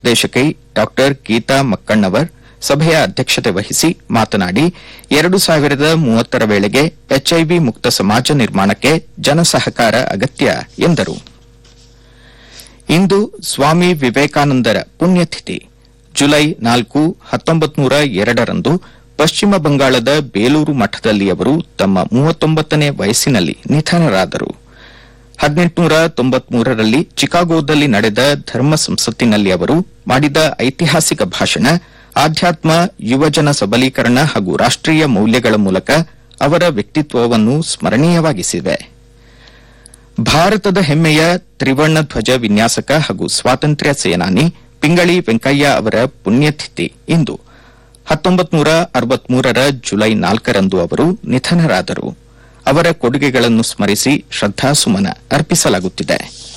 ನಿರ್ದೇಶಕಿ ಡಾಕ್ಟರ್ ಗೀತಾ ಮಕ್ಕಣ್ಣವರ್ ಸಭೆಯ ಅಧ್ಯಕ್ಷತೆ ವಹಿಸಿ ಮಾತನಾಡಿ ಎರಡು ಸಾವಿರದ ಮೂವತ್ತರ ವೇಳೆಗೆ ಎಚ್ಐವಿ ಮುಕ್ತ ಸಮಾಜ ನಿರ್ಮಾಣಕ್ಕೆ ಜನಸಹಕಾರ ಅಗತ್ಯ ಎಂದರು ಇಂದು ಸ್ವಾಮಿ ವಿವೇಕಾನಂದರ ಪುಣ್ಯತಿಥಿ ಜುಲೈ ನಾಲ್ಕು ಹತ್ತೊಂಬತ್ತು ನೂರ ಎರಡರಂದು ಪಶ್ಚಿಮ ಬಂಗಾಳದ ಬೇಲೂರು ಮಠದಲ್ಲಿ ಅವರು ತಮ್ಮ ಮೂವತ್ತೊಂಬತ್ತನೇ ವಯಸ್ಸಿನಲ್ಲಿ ನಿಧನರಾದರು ಹದಿನೆಂಟುನೂರ ತೊಂಬತ್ಮೂರರಲ್ಲಿ ಚಿಕಾಗೋದಲ್ಲಿ ನಡೆದ ಧರ್ಮ ಸಂಸತ್ತಿನಲ್ಲಿ ಅವರು ಮಾಡಿದ ಐತಿಹಾಸಿಕ ಭಾಷಣ ಆಧ್ಯಾತ್ಮ ಯುವಜನ ಸಬಲೀಕರಣ ಹಾಗೂ ರಾಷ್ಟೀಯ ಮೌಲ್ಯಗಳ ಮೂಲಕ ಅವರ ವ್ಯಕ್ತಿತ್ವವನ್ನು ಸ್ಮರಣೀಯವಾಗಿಸಿವೆ ಭಾರತದ ಹೆಮ್ಮೆಯ ತ್ರಿವರ್ಣ ಧ್ವಜ ವಿನ್ಯಾಸಕ ಹಾಗೂ ಸ್ವಾತಂತ್ರ್ಯ ಸೇನಾನಿ ಪಿಂಗಳಿ ವೆಂಕಯ್ಯ ಅವರ ಪುಣ್ಯತಿಥಿ ಇಂದು ಹತ್ತೊಂಬತ್ತು ನೂರ ಅರವತ್ಮೂರರ ಜುಲೈ ನಾಲ್ಕರಂದು ಅವರು ನಿಧನರಾದರು ಅವರ ಕೊಡುಗೆಗಳನ್ನು ಸ್ಮರಿಸಿ ಶ್ರದ್ದಾಸುಮನ ಅರ್ಪಿಸಲಾಗುತ್ತಿದೆ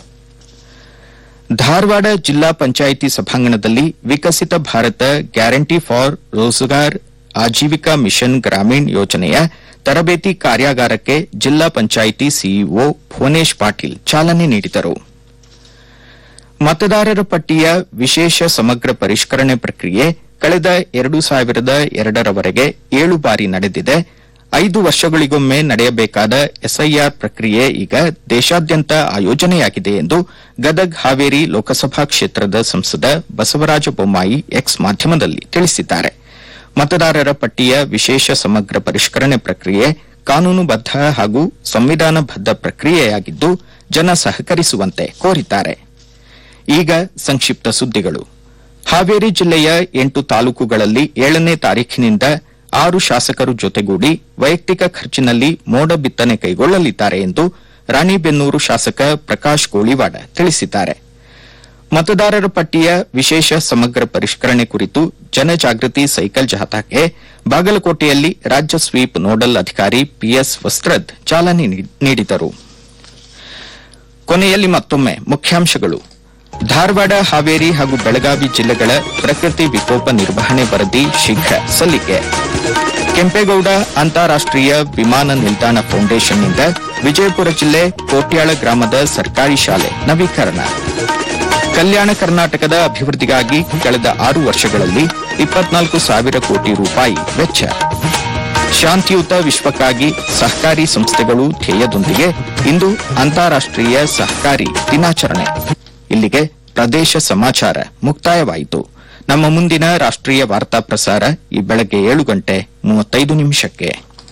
ಧಾರವಾಡ ಜಿಲ್ಲಾ ಪಂಚಾಯಿತಿ ಸಭಾಂಗಣದಲ್ಲಿ Viksit Bharat guarantee for Rozgar Ajeevika mission Gramin ಯೋಜನೆಯ ತರಬೇತಿ ಕಾರ್ಯಾಗಾರಕ್ಕೆ ಜಿಲ್ಲಾ ಪಂಚಾಯಿತಿ ಸಿಇಒ ಭುವನೇಶ್ ಪಾಟೀಲ್ ಚಾಲನೆ ನೀಡಿದರು ಮತದಾರರ ಪಟ್ಟಿಯ ವಿಶೇಷ ಸಮಗ್ರ ಪರಿಷ್ಕರಣೆ ಪ್ರಕ್ರಿಯೆ ಕಳೆದ ಎರಡು ಸಾವಿರದ ಎರಡರವರೆಗೆ ಏಳು ಬಾರಿ ನಡೆದಿದೆ ಐದು ವರ್ಷಗಳಿಗೊಮ್ಮೆ ನಡೆಯಬೇಕಾದ ಎಸ್ಐಆರ್ ಪ್ರಕ್ರಿಯೆ ಈಗ ದೇಶಾದ್ಯಂತ ಆಯೋಜನೆಯಾಗಿದೆ ಎಂದು ಗದಗ್ ಹಾವೇರಿ ಲೋಕಸಭಾ ಕ್ಷೇತ್ರದ ಸಂಸದ ಬಸವರಾಜ ಬೊಮ್ಮಾಯಿ ಎಕ್ಸ್ ಮಾಧ್ಯಮದಲ್ಲಿ ತಿಳಿಸಿದ್ದಾರೆ ಮತದಾರರ ಪಟ್ಟಿಯ ವಿಶೇಷ ಸಮಗ್ರ ಪರಿಷ್ಕರಣೆ ಪ್ರಕ್ರಿಯೆ ಕಾನೂನುಬದ್ದ ಹಾಗೂ ಸಂವಿಧಾನಬದ್ದ ಪ್ರಕ್ರಿಯೆಯಾಗಿದ್ದು ಜನ ಸಹಕರಿಸುವಂತೆ ಕೋರಿದ್ದಾರೆ ಈಗ ಸಂಕ್ಷಿಪ್ತ ಸುದ್ದಿಗಳು ಹಾವೇರಿ ಜಿಲ್ಲೆಯ ಎಂಟು ತಾಲೂಕುಗಳಲ್ಲಿ ಏಳನೇ ತಾರೀಖಿನಿಂದ ಆರು ಶಾಸಕರು ಜೊತೆಗೂಡಿ ವೈಯಕ್ತಿಕ ಖರ್ಚಿನಲ್ಲಿ ಮೋಡ ಬಿತ್ತನೆ ಕೈಗೊಳ್ಳಲಿದ್ದಾರೆ ಎಂದು ರಾಣಿಬೆನ್ನೂರು ಶಾಸಕ ಪ್ರಕಾಶ್ ಗೋಳಿವಾಡ ತಿಳಿಸಿದ್ದಾರೆ ಮತದಾರರ ಪಟ್ಟಿಯ ವಿಶೇಷ ಸಮಗ್ರ ಪರಿಷ್ಕರಣೆ ಕುರಿತು ಜನಜಾಗೃತಿ ಸೈಕಲ್ ಜಾಥಾಕ್ಕೆ ಬಾಗಲಕೋಟೆಯಲ್ಲಿ ರಾಜ್ಯ ಸ್ವೀಪ್ ನೋಡಲ್ ಅಧಿಕಾರಿ ಪಿಎಸ್ ವಸ್ತ್ರದ್ ಚಾಲನೆ ನೀ- ನೀಡಿದರು ಕೊನೆಯಲ್ಲಿ ಮತ್ತೊಮ್ಮೆ ಮುಖ್ಯಾಂಶಗಳು ಧಾರವಾಡ ಹಾವೇರಿ ಹಾಗೂ ಬೆಳಗಾವಿ ಜಿಲ್ಲೆಗಳ ಪ್ರಕೃತಿ ವಿಕೋಪ ನಿರ್ವಹಣೆ ವರದಿ ಶೀಘ್ರ ಸಲ್ಲಿಕೆ ಕೆಂಪೇಗೌಡ ಅಂತಾರಾಷ್ಟೀಯ ವಿಮಾನ ನಿಲ್ದಾಣ ಫೌಂಡೇಶನ್ನಿಂದ ವಿಜಯಪುರ ಜಿಲ್ಲೆ ಕೋಟ್ಯಾಳ ಗ್ರಾಮದ ಸರ್ಕಾರಿ ಶಾಲೆ ನವೀಕರಣ ಕಲ್ಯಾಣ ಕರ್ನಾಟಕದ ಅಭಿವೃದ್ಧಿಗಾಗಿ ಕಳೆದ ಆರು ವರ್ಷಗಳಲ್ಲಿ ಇಪ್ಪತ್ನಾಲ್ಕು ಸಾವಿರ ಕೋಟಿ ರೂಪಾಯಿ ವೆಚ್ಚ ಶಾಂತಿಯುತ ವಿಶ್ವಕ್ಕಾಗಿ ಸಹಕಾರಿ ಸಂಸ್ಥೆಗಳು ಧ್ಯೇಯದೊಂದಿಗೆ ಇಂದು ಅಂತಾರಾಷ್ಟೀಯ ಸಹಕಾರಿ ದಿನಾಚರಣೆ ಇಲ್ಲಿಗೆ ಪ್ರದೇಶ ಸಮಾಚಾರ ಮುಕ್ತಾಯವಾಯಿತು ನಮ್ಮ ಮುಂದಿನ ರಾಷ್ಟ್ರೀಯ ವಾರ್ತಾ ಪ್ರಸಾರ ಈ ಬೆಳಗ್ಗೆ ಏಳು ಗಂಟೆ ಮೂವತ್ತೈದು ನಿಮಿಷಕ್ಕೆ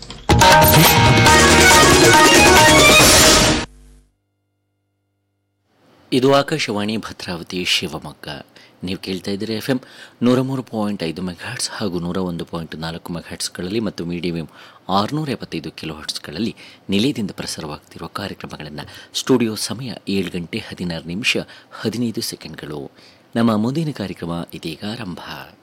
ಇದು ಆಕಾಶವಾಣಿ ಭದ್ರಾವತಿ ಶಿವಮೊಗ್ಗ ನೀವು ಕೇಳ್ತಾ ಇದ್ದೀರಿ ಎಫ್ ಎಂ ನೂರ ಮೂರು ಪಾಯಿಂಟ್ ಐದು ಮೆಗಾಹರ್ಟ್ಸ್ ಹಾಗೂ ನೂರ ಒಂದು ಪಾಯಿಂಟ್ ನಾಲ್ಕು ಮೆಗಾಹರ್ಟ್ಸ್ಗಳಲ್ಲಿ ಮತ್ತು ಮೀಡಿಯಂ ಆರುನೂರ ಎಪ್ಪತ್ತೈದು ಕಿಲೋ ಹರ್ಟ್ಸ್ಗಳಲ್ಲಿ ನಿಲಯದಿಂದ ಪ್ರಸಾರವಾಗ್ತಿರುವ ಕಾರ್ಯಕ್ರಮಗಳನ್ನು ಸ್ಟುಡಿಯೋ ಸಮಯ ಏಳು ಗಂಟೆ ಹದಿನಾರು ನಿಮಿಷ ಹದಿನೈದು ಸೆಕೆಂಡ್ಗಳು ನಮ್ಮ ಮುಂದಿನ ಕಾರ್ಯಕ್ರಮ ಇದೀಗ ಆರಂಭ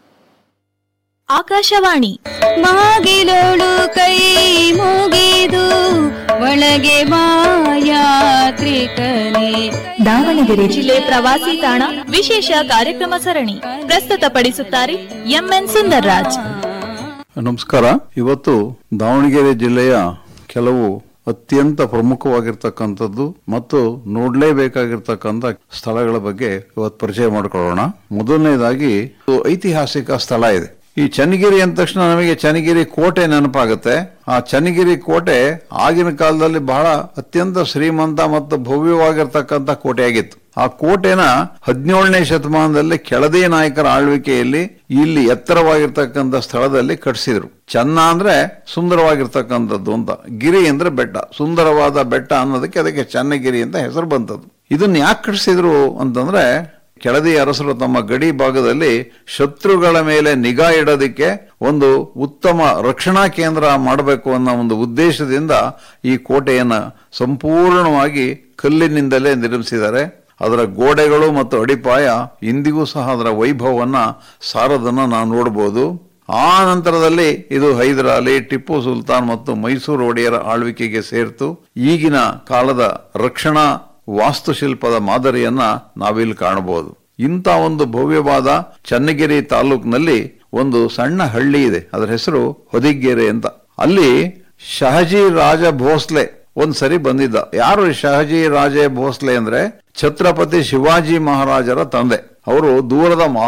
ಆಕಾಶವಾಣಿ ಮಾಗಿಲೋಳು ಕೈ ಮುಗಿದು ಒಳಗೆ ಮಾಯಾತ್ರಿಕನೇ ದಾವಣಗೆರೆ ಜಿಲ್ಲೆ ಪ್ರವಾಸಿ ತಾಣ ವಿಶೇಷ ಕಾರ್ಯಕ್ರಮ ಸರಣಿ ಪ್ರಸ್ತುತಪಡಿಸುತ್ತಾರೆ ಎಂಎನ್ ಸುಂದರ್ರಾಜ್ ನಮಸ್ಕಾರ ಇವತ್ತು ದಾವಣಗೆರೆ ಜಿಲ್ಲೆಯ ಕೆಲವು ಅತ್ಯಂತ ಪ್ರಮುಖವಾಗಿರ್ತಕ್ಕಂಥದ್ದು ಮತ್ತು ನೋಡ್ಲೇಬೇಕಾಗಿರ್ತಕ್ಕಂಥ ಸ್ಥಳಗಳ ಬಗ್ಗೆ ಇವತ್ತು ಪರಿಚಯ ಮಾಡಿಕೊಳ್ಳೋಣ ಮೊದಲನೇದಾಗಿ ಇದು ಐತಿಹಾಸಿಕ ಸ್ಥಳ ಇದೆ ಈ ಚನ್ನಗಿರಿ ಅಂದ ತಕ್ಷಣ ನಮಗೆ ಚನ್ನಗಿರಿ ಕೋಟೆ ನೆನಪಾಗುತ್ತೆ ಆ ಚನ್ನಗಿರಿ ಕೋಟೆ ಆಗಿನ ಕಾಲದಲ್ಲಿ ಬಹಳ ಅತ್ಯಂತ ಶ್ರೀಮಂತ ಮತ್ತು ಭವ್ಯವಾಗಿರ್ತಕ್ಕಂಥ ಕೋಟೆಯಾಗಿತ್ತು ಆ ಕೋಟೆನ ಹದಿನೇಳನೇ ಶತಮಾನದಲ್ಲಿ ಕೆಳದಿ ನಾಯಕರ ಆಳ್ವಿಕೆಯಲ್ಲಿ ಇಲ್ಲಿ ಎತ್ತರವಾಗಿರ್ತಕ್ಕಂಥ ಸ್ಥಳದಲ್ಲಿ ಕಟ್ಟಿಸಿದ್ರು ಚೆನ್ನ ಅಂದ್ರೆ ಸುಂದರವಾಗಿರ್ತಕ್ಕಂಥದ್ದು ಅಂತ ಗಿರಿ ಅಂದ್ರೆ ಬೆಟ್ಟ ಸುಂದರವಾದ ಬೆಟ್ಟ ಅನ್ನೋದಕ್ಕೆ ಅದಕ್ಕೆ ಚನ್ನಗಿರಿ ಅಂತ ಹೆಸರು ಬಂತದ್ದು ಇದನ್ನ ಯಾಕೆ ಕಟ್ಟಿಸಿದ್ರು ಅಂತಂದ್ರೆ ಕೆಳದಿ ಅರಸರು ತಮ್ಮ ಗಡಿ ಭಾಗದಲ್ಲಿ ಶತ್ರುಗಳ ಮೇಲೆ ನಿಗಾ ಇಡೋದಕ್ಕೆ ಒಂದು ಉತ್ತಮ ರಕ್ಷಣಾ ಕೇಂದ್ರ ಮಾಡಬೇಕು ಅನ್ನೋ ಒಂದು ಉದ್ದೇಶದಿಂದ ಈ ಕೋಟೆಯನ್ನ ಸಂಪೂರ್ಣವಾಗಿ ಕಲ್ಲಿನಿಂದಲೇ ನಿರ್ಮಿಸಿದ್ದಾರೆ ಅದರ ಗೋಡೆಗಳು ಮತ್ತು ಅಡಿಪಾಯ ಇಂದಿಗೂ ಸಹ ಅದರ ವೈಭವವನ್ನ ಸಾರದನ್ನ ನಾವು ನೋಡಬಹುದು ಆ ನಂತರದಲ್ಲಿ ಇದು ಹೈದರಾಲಿ ಟಿಪ್ಪು ಸುಲ್ತಾನ್ ಮತ್ತು ಮೈಸೂರು ಒಡೆಯರ ಆಳ್ವಿಕೆಗೆ ಸೇರ್ತು ಈಗಿನ ಕಾಲದ ರಕ್ಷಣಾ ವಾಸ್ತುಶಿಲ್ಪದ ಮಾದರಿಯನ್ನ ನಾವಿಲ್ಲಿ ಕಾಣಬಹುದು ಇಂಥ ಒಂದು ಭವ್ಯವಾದ ಚನ್ನಗಿರಿ ತಾಲೂಕಿನಲ್ಲಿ ಒಂದು ಸಣ್ಣ ಹಳ್ಳಿ ಇದೆ ಅದರ ಹೆಸರು ಹೊದಿಗೆರೆ ಅಂತ ಅಲ್ಲಿ ಶಹಜಿ ರಾಜ ಭೋಸ್ಲೆ ಒಂದ್ ಸರಿ ಬಂದಿದ್ದ ಯಾರು ಶಹಜಿ ರಾಜೇ ಭೋಸ್ಲೆ ಅಂದ್ರೆ ಛತ್ರಪತಿ ಶಿವಾಜಿ ಮಹಾರಾಜರ ತಂದೆ ಅವರು ದೂರದ